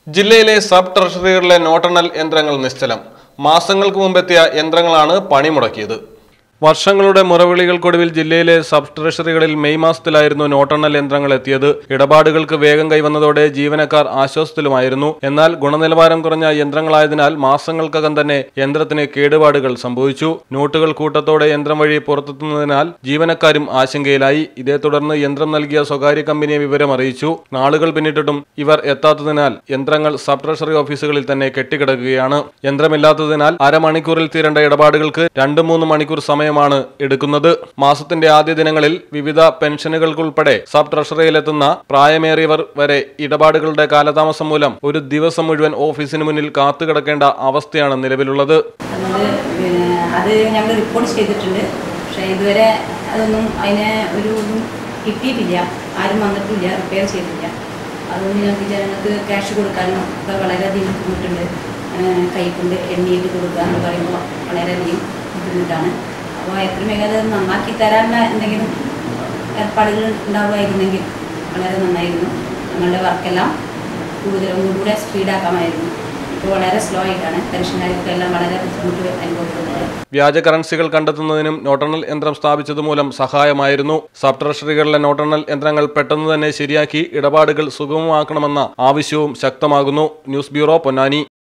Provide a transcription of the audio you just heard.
ജില്ലയിലെ സബ് ട്രഷറികളിലെ നോട്ടെണ്ണൽ യന്ത്രങ്ങൾ നിശ്ചലം മാസങ്ങൾക്ക് മുമ്പെത്തിയ യന്ത്രങ്ങളാണ് പണിമുടക്കിയത് വർഷങ്ങളുടെ മുറവിളികൾക്കൊടുവിൽ ജില്ലയിലെ സബ് ട്രഷറികളിൽ മെയ് മാസത്തിലായിരുന്നു നോട്ടെണ്ണൽ യന്ത്രങ്ങൾ എത്തിയത് ഇടപാടുകൾക്ക് വേഗം കൈവന്നതോടെ ജീവനക്കാർ ആശ്വാസത്തിലുമായിരുന്നു എന്നാൽ ഗുണനിലവാരം കുറഞ്ഞ യന്ത്രങ്ങളായതിനാൽ മാസങ്ങൾക്കകം തന്നെ യന്ത്രത്തിന് കേടുപാടുകൾ സംഭവിച്ചു നോട്ടുകൾ കൂട്ടത്തോടെ യന്ത്രം വഴി പുറത്തെത്തുന്നതിനാൽ ജീവനക്കാരും ആശങ്കയിലായി ഇതേ തുടർന്ന് യന്ത്രം നൽകിയ സ്വകാര്യ കമ്പനിയെ വിവരം അറിയിച്ചു നാളുകൾ പിന്നിട്ടിട്ടും ഇവർ എത്താത്തതിനാൽ യന്ത്രങ്ങൾ സബ് ട്രഷറി ഓഫീസുകളിൽ തന്നെ കെട്ടിക്കിടക്കുകയാണ് യന്ത്രമില്ലാത്തതിനാൽ അരമണിക്കൂറിൽ തീരേണ്ട ഇടപാടുകൾക്ക് രണ്ട് മൂന്ന് മണിക്കൂർ സമയമാണ് എടുക്കുന്നത് മാസത്തിന്റെ ആദ്യ ദിനങ്ങളിൽ വിവിധ പെൻഷനുകൾക്കുൾപ്പെടെ സബ് ട്രഷറിയിലെത്തുന്ന പ്രായമേറിയവർ വരെ ഇടപാടുകളുടെ കാലതാമസം മൂലം ഒരു ദിവസം മുഴുവൻ ഓഫീസിന് മുന്നിൽ കാത്തുകിടക്കേണ്ട അവസ്ഥയാണ് നിലവിലുള്ളത് അത് പിന്നെ അത് ഞങ്ങൾ റിപ്പോർട്ട് ചെയ്തിട്ടുണ്ട് പക്ഷേ ഇതുവരെ അതൊന്നും അതിനെ ഒരു ഇതും കിട്ടിയിട്ടില്ല ആരും വന്നിട്ടില്ല റിപ്പയർ ചെയ്തിട്ടില്ല അതുകൊണ്ട് ഞങ്ങൾക്ക് ജനങ്ങൾക്ക് ക്യാഷ് കൊടുക്കാനും ഒക്കെ വളരെയധികം ബുദ്ധിമുട്ടുണ്ട് ഏഹ് കൈക്കൊണ്ട് എണ്ണിയിട്ട് കൊടുക്കുക എന്ന് പറയുമ്പോൾ വളരെയധികം ബുദ്ധിമുട്ടാണ് അപ്പോൾ എത്രയും വേഗം അത് നന്നാക്കി തരാനുള്ള എന്തെങ്കിലും ഏർപ്പാടുകൾ ഉണ്ടാവുമായിരുന്നെങ്കിൽ വളരെ നന്നായിരുന്നു ഞങ്ങളുടെ വർക്കെല്ലാം കൂടുതലും കൂടെ സ്പീഡാക്കാമായിരുന്നു ഇപ്പോൾ വളരെ സ്ലോ ആയിട്ടാണ് പെൻഷൻകാർക്കൊക്കെ എല്ലാം വളരെ ബുദ്ധിമുട്ട് അനുഭവപ്പെടുന്നത് വ്യാജ കറൻസികൾ കണ്ടെത്തുന്നതിനും നോട്ടെണ്ണൽ യന്ത്രം സ്ഥാപിച്ചത് മൂലം സഹായമായിരുന്നു സബ് ട്രഷറികളിലെ നോട്ടെണ്ണൽ യന്ത്രങ്ങൾ പെട്ടെന്ന് തന്നെ ശരിയാക്കി ഇടപാടുകൾ സുഗമമാക്കണമെന്ന ആവശ്യവും ശക്തമാകുന്നു ന്യൂസ് ബ്യൂറോ പൊന്നാനി